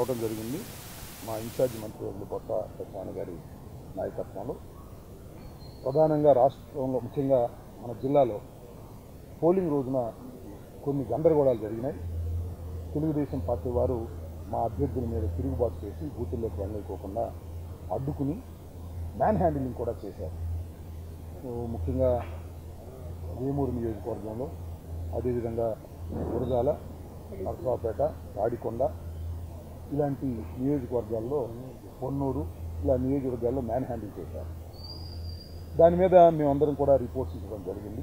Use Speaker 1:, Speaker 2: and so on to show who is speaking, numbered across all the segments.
Speaker 1: రావడం జరిగింది మా ఇన్ఛార్జి మంత్రి కొత్త సత్యనారాయణ గారి నాయకత్వంలో ప్రధానంగా రాష్ట్రంలో ముఖ్యంగా మన జిల్లాలో పోలింగ్ రోజున కొన్ని గందరగోళాలు జరిగినాయి తెలుగుదేశం పార్టీ వారు మా అభ్యర్థుల మీద తిరుగుబాటు చేసి బూతుల్లోకి వెళ్ళకోకుండా అడ్డుకుని మ్యాన్ హ్యాండిలింగ్ కూడా చేశారు సో ముఖ్యంగా వేమూరు నియోజకవర్గంలో అదేవిధంగా గురజాల నరసరావుపేట తాడికొండ ఇలాంటి నియోజకవర్గాల్లో పొన్నూరు ఇలా నియోజకవర్గాల్లో మ్యాన్ హ్యాండిల్ చేశారు దాని మీద మేమందరం కూడా రిపోర్ట్స్ ఇవ్వడం జరిగింది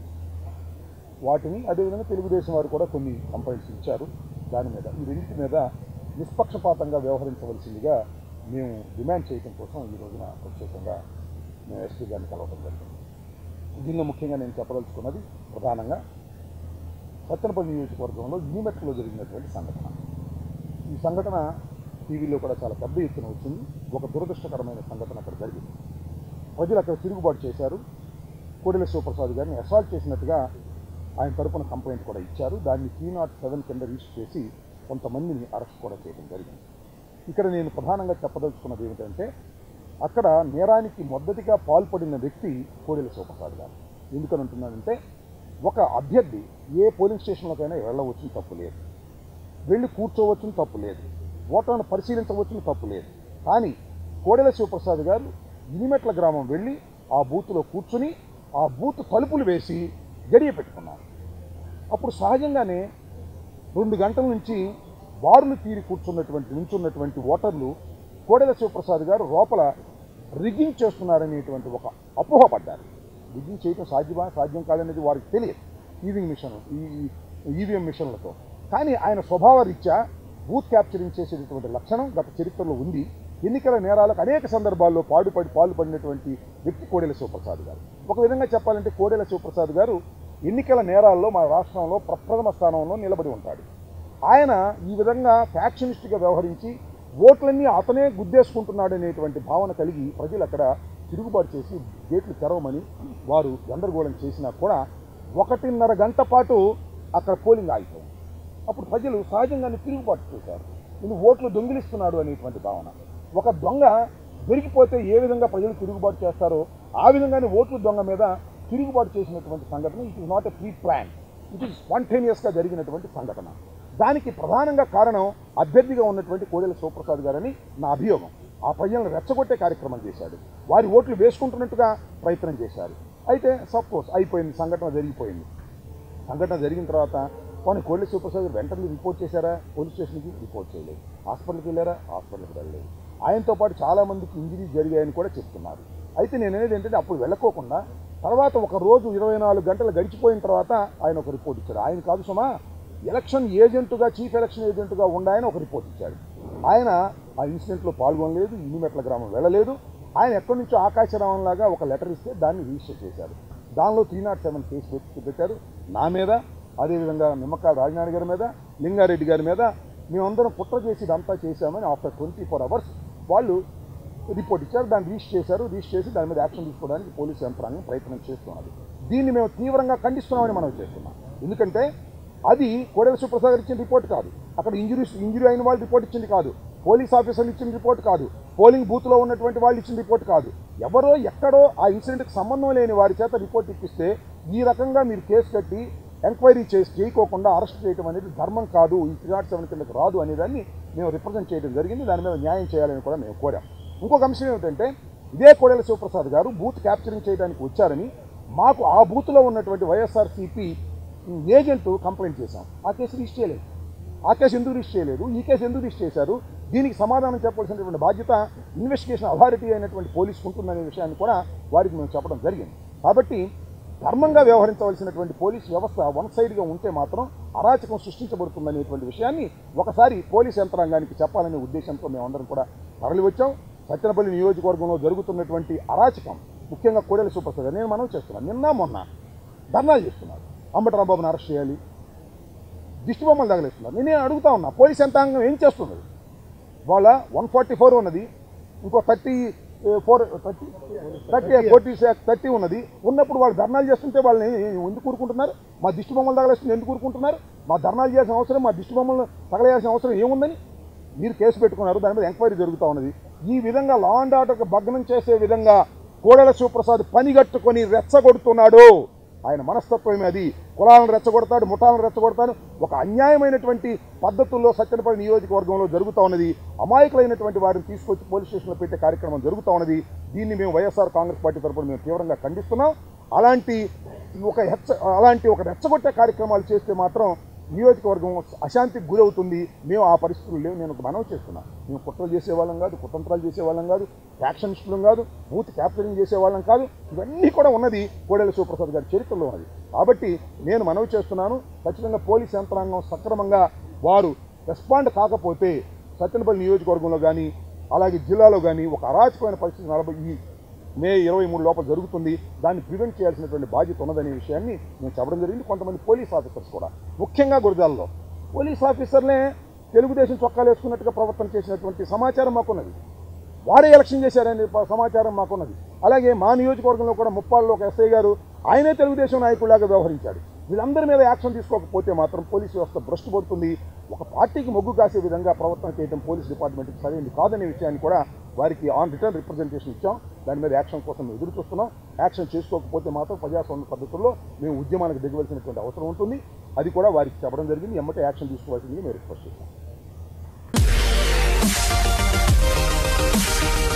Speaker 1: వాటిని అదేవిధంగా తెలుగుదేశం వారు కూడా కొన్ని కంప్లైంట్స్ ఇచ్చారు దాని మీద ఈ రెండింటి మీద నిష్పక్షపాతంగా వ్యవహరించవలసిందిగా మేము డిమాండ్ చేయడం కోసం ఈ రోజున ప్రత్యేకంగా మేము ఎస్పీ గారిని కలవడం జరిగింది దీనిలో ముఖ్యంగా నేను చెప్పదలుచుకున్నది ప్రధానంగా సత్తెనపల్లి నియోజకవర్గంలో యూనిమెట్లో జరిగినటువంటి సంఘటన ఈ సంఘటన టీవీలో కూడా చాలా పెద్ద ఎత్తున వచ్చింది ఒక దురదృష్టకరమైన సంఘటన అక్కడ జరిగింది ప్రజలు అక్కడ తిరుగుబాటు చేశారు కోడెల శివప్రసాద్ గారిని అసాల్ట్ చేసినట్టుగా ఆయన తరపున కంప్లైంట్ కూడా ఇచ్చారు దాన్ని త్రీ నాట్ సెవెన్ కింద రిజిస్టర్ చేసి కొంతమందిని అరెస్ట్ కూడా చేయడం జరిగింది ఇక్కడ నేను ప్రధానంగా చెప్పదలుచుకున్నది ఏమిటంటే అక్కడ నేరానికి మొదటిగా పాల్పడిన వ్యక్తి కోడెల శివప్రసాద్ గారు ఎందుకని అంటున్నానంటే ఒక అభ్యర్థి ఏ పోలింగ్ స్టేషన్లోకైనా వెళ్ళవచ్చుని తప్పు లేదు వెళ్ళి కూర్చోవచ్చుని తప్పు లేదు ఓటర్ను పరిశీలించవచ్చుని తప్పు లేదు కానీ కోడెల శివప్రసాద్ గారు ఇనిమెట్ల గ్రామం వెళ్ళి ఆ బూత్లో కూర్చుని ఆ బూత్ తలుపులు వేసి గడియ పెట్టుకున్నారు అప్పుడు సహజంగానే రెండు గంటల నుంచి బారులు తీరి కూర్చున్నటువంటి నుంచున్నటువంటి ఓటర్లు కోడెల శివప్రసాద్ గారు లోపల రిగ్గింగ్ చేస్తున్నారనేటువంటి ఒక అపోహపడ్డారు రిగ్గింగ్ చేయడం సాధ్యమా సాధ్యం కాదనేది వారికి తెలియదు ఈవింగ్ మిషన్ ఈ ఈవీఎం మిషన్లతో కానీ ఆయన స్వభావ రీత్యా బూత్ క్యాప్చరింగ్ చేసేటటువంటి లక్షణం గత చరిత్రలో ఉంది ఎన్నికల నేరాలకు అనేక సందర్భాల్లో పాడుపడి పాల్పడినటువంటి వ్యక్తి కోడెల శివప్రసాద్ గారు ఒక విధంగా చెప్పాలంటే కోడెల శివప్రసాద్ గారు ఎన్నికల నేరాల్లో మన రాష్ట్రంలో ప్రప్రథమ స్థానంలో నిలబడి ఉంటాడు ఆయన ఈ విధంగా ఫ్యాక్షనిస్ట్గా వ్యవహరించి ఓట్లన్నీ అతనే గుద్దేసుకుంటున్నాడు అనేటువంటి భావన కలిగి ప్రజలు అక్కడ తిరుగుబాటు చేసి గేట్లు తెరవమని వారు గందరగోళం చేసినా కూడా ఒకటిన్నర గంట పాటు అక్కడ పోలింగ్ ఆగిపోయింది అప్పుడు ప్రజలు సహజంగానే తిరుగుబాటు చేశారు నేను ఓట్లు దొంగిలిస్తున్నాడు అనేటువంటి భావన ఒక దొంగ దొరికిపోతే ఏ విధంగా ప్రజలు తిరుగుబాటు చేస్తారో ఆ విధంగానే ఓట్లు దొంగ మీద తిరుగుబాటు చేసినటువంటి సంఘటన it is not a pre plan it is స్పాంటేనియస్గా జరిగినటువంటి సంఘటన దానికి ప్రధానంగా కారణం అభ్యర్థిగా ఉన్నటువంటి కోడెల శివప్రసాద్ గారని నా అభియోగం ఆ ప్రజలను రెచ్చగొట్టే కార్యక్రమం చేశాడు వారి ఓట్లు వేసుకుంటున్నట్టుగా ప్రయత్నం చేశారు అయితే సపోజ్ అయిపోయింది సంఘటన జరిగిపోయింది సంఘటన జరిగిన తర్వాత పోనీ కోడెల శివప్రసాద్ గారు వెంటనే రిపోర్ట్ చేశారా పోలీస్ స్టేషన్కి రిపోర్ట్ చేయలేదు హాస్పిటల్కి వెళ్ళారా హాస్పిటల్కి వెళ్ళలేదు ఆయనతో పాటు చాలామందికి ఇంజరీస్ జరిగాయని కూడా చెప్తున్నారు అయితే నేను అనేది ఏంటంటే అప్పుడు వెళ్ళకోకుండా తర్వాత ఒక రోజు ఇరవై నాలుగు గంటలు గడిచిపోయిన తర్వాత ఆయన ఒక రిపోర్ట్ ఇచ్చాడు ఆయన కాదు సుమా ఎలక్షన్ ఏజెంటుగా చీఫ్ ఎలక్షన్ ఏజెంటుగా ఉండాయని ఒక రిపోర్ట్ ఇచ్చాడు ఆయన ఆ ఇన్సిడెంట్లో పాల్గొనలేదు ఇనిమెట్ల గ్రామం వెళ్ళలేదు ఆయన ఎక్కడి నుంచో ఆకాశరామంలాగా ఒక లెటర్ ఇస్తే దాన్ని రిజిస్టర్ చేశారు దానిలో త్రీ నాట్ సెవెన్ కేసు పెట్టి పెట్టారు నా మీద అదేవిధంగా నిమ్మకాయ రాజనారాయణ గారి మీద లింగారెడ్డి గారి మీద మేమందరం కుట్ర చేసి ఇదంతా చేశామని ఆఫ్టర్ ట్వంటీ ఫోర్ అవర్స్ వాళ్ళు రిపోర్ట్ ఇచ్చారు దాన్ని రిజిస్టర్ చేశారు రిజిస్టర్ చేసి దాని మీద యాక్షన్ తీసుకోవడానికి పోలీసు యంత్రాంగం ప్రయత్నం చేస్తున్నది దీన్ని మేము తీవ్రంగా ఖండిస్తున్నామని మనం చేస్తున్నాం ఎందుకంటే అది కోడెల సుప్రసాద్ గారు ఇచ్చిన రిపోర్ట్ కాదు అక్కడ ఇంజురీ ఇంజురీ అయిన వాళ్ళు రిపోర్ట్ ఇచ్చింది కాదు పోలీస్ ఆఫీసర్లు ఇచ్చిన రిపోర్ట్ కాదు పోలింగ్ బూత్లో ఉన్నటువంటి వాళ్ళు ఇచ్చిన రిపోర్ట్ కాదు ఎవరో ఎక్కడో ఆ ఇన్సిడెంట్కి సంబంధం లేని వారి చేత రిపోర్ట్ ఇప్పిస్తే ఈ రకంగా మీరు కేసు కట్టి ఎంక్వైరీ చేసి చేయకోకుండా అరెస్ట్ చేయడం అనేది ధర్మం కాదు ఈ త్రీ నాట్ సెవెన్ కిందకి రాదు అనేదాన్ని మేము రిప్రజెంట్ చేయడం జరిగింది దాని మీద న్యాయం చేయాలని కూడా మేము కోరాం ఇంకొక అంశం ఏమిటంటే ఇదే కోడెల శివప్రసాద్ గారు బూత్ క్యాప్చరింగ్ చేయడానికి వచ్చారని మాకు ఆ బూత్లో ఉన్నటువంటి వైఎస్ఆర్సీపీ ఏజెంట్ కంప్లైంట్ చేశాం ఆ కేసు రిజిస్టర్ చేయలేదు ఆ కేసు ఎందుకు రిజిస్టర్ చేయలేదు ఈ కేసు ఎందుకు రిజిస్టర్ చేశారు దీనికి సమాధానం చెప్పాల్సినటువంటి బాధ్యత ఇన్వెస్టిగేషన్ అథారిటీ అయినటువంటి పోలీసుకు ఉంటుందనే విషయాన్ని కూడా వారికి మేము చెప్పడం జరిగింది కాబట్టి ధర్మంగా వ్యవహరించవలసినటువంటి పోలీస్ వ్యవస్థ వన్ సైడ్గా ఉంటే మాత్రం అరాచకం సృష్టించబడుతుందనేటువంటి విషయాన్ని ఒకసారి పోలీస్ యంత్రాంగానికి చెప్పాలనే ఉద్దేశంతో మేమందరం కూడా తరలి వచ్చాం సత్యనపల్లి నియోజకవర్గంలో జరుగుతున్నటువంటి అరాచకం ముఖ్యంగా కోడెల సూపర్స్టార్ గారు నేను మనం చేస్తున్నాను నిన్న మొన్న ధర్నాలు చేస్తున్నారు అంబటి రాంబాబుని అరెస్ట్ చేయాలి దిష్టి బొమ్మలు తగలేస్తున్నారు నేనే అడుగుతా ఉన్నా పోలీస్ యంత్రాంగం ఏం చేస్తున్నది వాళ్ళ వన్ ఫార్టీ ఫోర్ ఉన్నది ఇంకో thirty four thirty thirty forty thirty ఉన్నది ఉన్నప్పుడు వాళ్ళు ధర్నాలు చేస్తుంటే వాళ్ళని ఎందుకు కూరుకుంటున్నారు మా దిష్టి బొమ్మలు తగలేస్తుంది ఎందుకు కూరుకుంటున్నారు మా ధర్నాలు చేయాల్సిన అవసరం మా దిష్టి బొమ్మలు తగలేయాల్సిన అవసరం ఏముందని మీరు కేసు పెట్టుకున్నారు దాని మీద ఎంక్వైరీ జరుగుతూ ఉన్నది ఈ విధంగా లా అండ్ ఆర్డర్కి భగ్నం చేసే విధంగా కోడెల శివప్రసాద్ పనిగట్టుకొని రెచ్చగొడుతున్నాడు ఆయన మనస్తత్వమే అది కులాలను రెచ్చగొడతాడు ముఠాలను రెచ్చగొడతాడు ఒక అన్యాయమైనటువంటి పద్ధతుల్లో సత్యనపల్లి నియోజకవర్గంలో జరుగుతూ ఉన్నది అమాయకులైనటువంటి వారిని తీసుకొచ్చి పోలీస్ స్టేషన్లో పెట్టే కార్యక్రమం జరుగుతూ ఉన్నది దీన్ని మేము వైఎస్ఆర్ కాంగ్రెస్ పార్టీ తరపున మేము తీవ్రంగా ఖండిస్తున్నాం అలాంటి ఒక హెచ్చ అలాంటి ఒక రెచ్చగొట్టే కార్యక్రమాలు చేస్తే మాత్రం నియోజకవర్గం అశాంతికి గురవుతుంది మేము ఆ పరిస్థితులు లేవు నేను ఒక మనవి చేస్తున్నా మేము కుట్రలు చేసేవాళ్ళం కాదు కుతంత్రాలు చేసేవాళ్ళం కాదు ఫ్యాక్షనిస్టులం కాదు బూత్ క్యాప్చరింగ్ చేసేవాళ్ళం కాదు ఇవన్నీ కూడా ఉన్నది కోడెల శివప్రసాద్ గారి చరిత్రలో ఉన్నది కాబట్టి నేను మనవి చేస్తున్నాను ఖచ్చితంగా పోలీస్ యంత్రాంగం సక్రమంగా వారు రెస్పాండ్ కాకపోతే సత్యనపల్లి నియోజకవర్గంలో కానీ అలాగే జిల్లాలో కానీ ఒక అరాచకమైన పరిస్థితి నలభై ఈ మే ఇరవై మూడు లోపల జరుగుతుంది దాన్ని ప్రివెంట్ చేయాల్సినటువంటి బాధ్యత ఉన్నదనే విషయాన్ని నేను చెప్పడం జరిగింది కొంతమంది పోలీస్ ఆఫీసర్స్ కూడా ముఖ్యంగా గురజాలలో పోలీస్ ఆఫీసర్లే తెలుగుదేశం చొక్కాలు వేసుకున్నట్టుగా ప్రవర్తన చేసినటువంటి సమాచారం మాకున్నది వారే ఎలక్షన్ చేశారనే ప- సమాచారం మాకున్నది అలాగే మా నియోజకవర్గంలో కూడా ముప్పాళ్ళలో ఒక ఎస్ఐ గారు ఆయనే తెలుగుదేశం నాయకుడిలాగా వ్యవహరించాడు వీళ్ళందరి మీద యాక్షన్ తీసుకోకపోతే మాత్రం పోలీస్ వ్యవస్థ భ్రష్టు పడుతుంది ఒక పార్టీకి మొగ్గు కాసే విధంగా ప్రవర్తన చేయడం పోలీస్ డిపార్ట్మెంట్కి సరైనది కాదనే విషయాన్ని కూడా వారికి ఆన్ రిటర్న్ రిప్రజెంటేషన్ ఇచ్చాం దాని మీద యాక్షన్ కోసం మేము ఎదురు చూస్తున్నాం యాక్షన్ చేసుకోకపోతే మాత్రం ప్రజాస్వామ్య పద్ధతుల్లో మేము ఉద్యమానికి దిగవలసినటువంటి అవసరం ఉంటుంది అది కూడా వారికి చెప్పడం జరిగింది ఎమ్మటే యాక్షన్ తీసుకోవాల్సింది మేము రిక్వెస్ట్ చేస్తాం